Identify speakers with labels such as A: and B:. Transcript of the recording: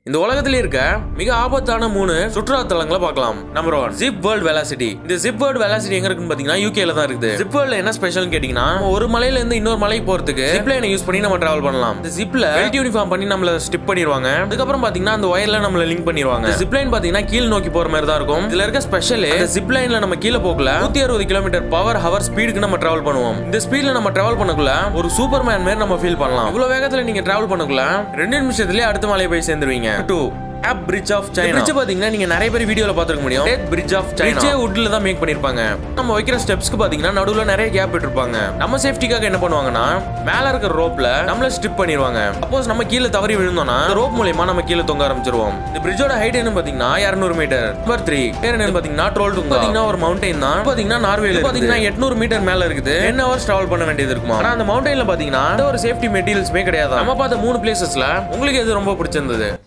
A: இந்த உலகத்திலே இருக்க மிக ஆபத்தான மூணு சுற்றுலா தலங்களை பார்க்கலாம் number one zip world velocity இந்த ஜிப் வேர்ல்ட் வெலாசிட்டி எங்க இருக்குன்னு பாத்தீங்கன்னா யூகேல தான் இருக்குது ஜிப் வேர்ல்ட்ல என்ன ஸ்பெஷல் கேட்டீங்கன்னா நம்ம ஒரு மலையில இருந்து இன்னொரு மலைக்கு போறதுக்கு ஜிப் லைனை யூஸ் பண்ணி நம்ம டிராவல் பண்ணலாம் இந்த ஜிப்ல பெல்ட் யூனிஃபார்ம் பண்ணி நம்மள ஸ்டிப் பண்ணிடுவாங்க அதுக்கப்புறம் பாத்தீங்கன்னா அந்த ஒயர்ல நம்மள லிங்க் பண்ணிடுவாங்க ஜிப் லைன் பாத்தீங்கன்னா கீழ் நோக்கி போற மாதிரி தான் இருக்கும் இதுல இருக்க ஸ்பெஷல் இந்த ஜிப் லைன்ல நம்ம கீழே போகல நூத்தி அறுபது கிலோமீட்டர் பவர் ஹவர் ஸ்பீடுக்கு நம்ம டிராவல் பண்ணுவோம் இந்த ஸ்பீட்ல நம்ம டிராவல் பண்ணக்குள்ள ஒரு சூப்பர் மேன் மாதிரி நம்ம ஃபீல் பண்ணலாம் இவ்வளவு வேகத்துல நீங்க டிராவல் பண்ணக்குள்ள ரெண்டு நிமிஷத்துலயே அடுத்த மலையை போய் சேர்ந்துருவீங்க two of bridge of China bridge பாத்தீங்கன்னா நீங்க நிறைய பேர் வீடியோல பாத்துக்க முடியும் டேட் பிரிட்ஜ் ஆஃப் சைனா பிரிட்ஜே வுட்ல தான் மேக் பண்ணிருப்பாங்க நம்ம வைக்கிற ஸ்டெப்ஸ்க்கு பாத்தீங்கன்னா நடுவுல நிறைய கேப் விட்டுருப்பாங்க நம்ம சேஃப்டிக்காக என்ன பண்ணுவாங்கன்னா மேல இருக்கிற ரோப்ல நம்மள ஸ்டிப் பண்ணிடுவாங்க சப்போஸ் நம்ம கீழே தவறி விழுந்தோம்னா ரோப் மூலியமா நம்ம கீழே தொங்க ஆரம்பிச்சிருவோம் இந்த பிரிட்ஜோட ஹைட் என்ன பாத்தீங்கன்னா 200 மீட்டர் நம்பர் த்ரீ பேர் என்ன பாத்தீங்கன்னா ட்ரோல் டுங்கா பாத்தீங்கன்னா ஒரு மவுண்டைன் தான் பாத்தீங்கன்னா நார்வேல பாத்தீங்கன்னா 800 மீட்டர் மேல இருக்குது 10 ஹவர்ஸ் டிராவல் பண்ண வேண்டியது இருக்குமா ஆனா அந்த மவுண்டைன்ல பாத்தீங்கன்னா எந்த ஒரு சேஃப்டி மெட்டீரியல்ஸ்மே கிடையாது நம்ம பார்த்த மூணு பிளேசஸ்ல உங்களுக்கு எது ரொம்ப பிடிச்சிருந்தது